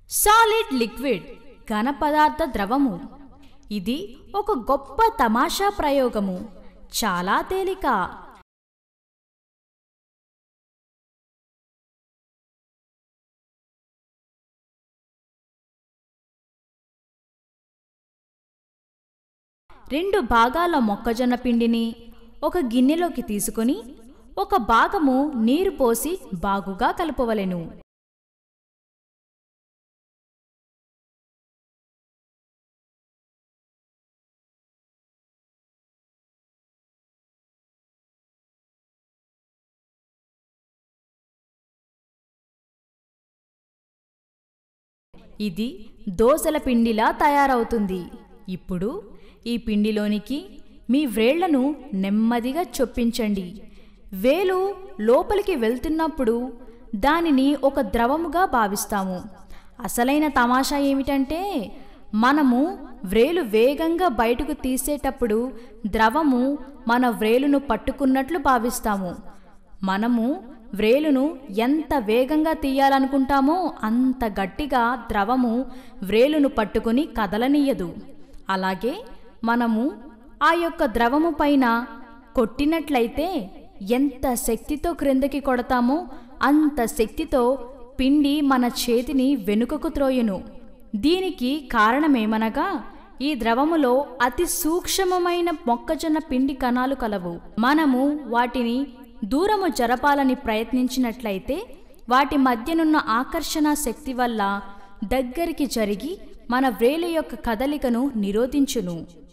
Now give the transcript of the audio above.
solid liquid ఘన పదార్థ ద్రవము ఇది ఒక గొప్ప తమాషా ప్రయోగము చాలా తేలిక రెండు భాగాల మొక్కజొన్న పిండిని ఒక గిన్నెలోకి తీసుకొని ఒక భాగము నీరు పోసి బాగుగా కలుపవలెను ఇది దోసల పిండిలా తయారవుతుంది ఇప్పుడు ఈ పిండిలోనికి మీ వ్రేళ్లను నెమ్మదిగా చొప్పించండి వేలు లోపలికి వెళ్తున్నప్పుడు దానిని ఒక ద్రవముగా భావిస్తాము అసలైన తమాషా ఏమిటంటే మనము వ్రేలు వేగంగా బయటకు తీసేటప్పుడు ద్రవము మన వ్రేలును పట్టుకున్నట్లు భావిస్తాము మనము వ్రేలును ఎంత వేగంగా తీయాలనుకుంటామో అంత గట్టిగా ద్రవము వ్రేలును పట్టుకుని కదలనీయదు అలాగే మనము ఆ యొక్క ద్రవము పైన కొట్టినట్లయితే ఎంత శక్తితో క్రిందకి కొడతామో అంత శక్తితో పిండి మన చేతిని వెనుకకు త్రోయును దీనికి కారణమేమనగా ఈ ద్రవములో అతి సూక్ష్మమైన మొక్కజొన్న పిండి కణాలు కలవు మనము వాటిని దూరము జరపాలని ప్రయత్నించినట్లయితే వాటి మధ్యనున్న ఆకర్షణ శక్తి వల్ల దగ్గరికి జరిగి మన వ్రేలు యొక్క కదలికను నిరోధించును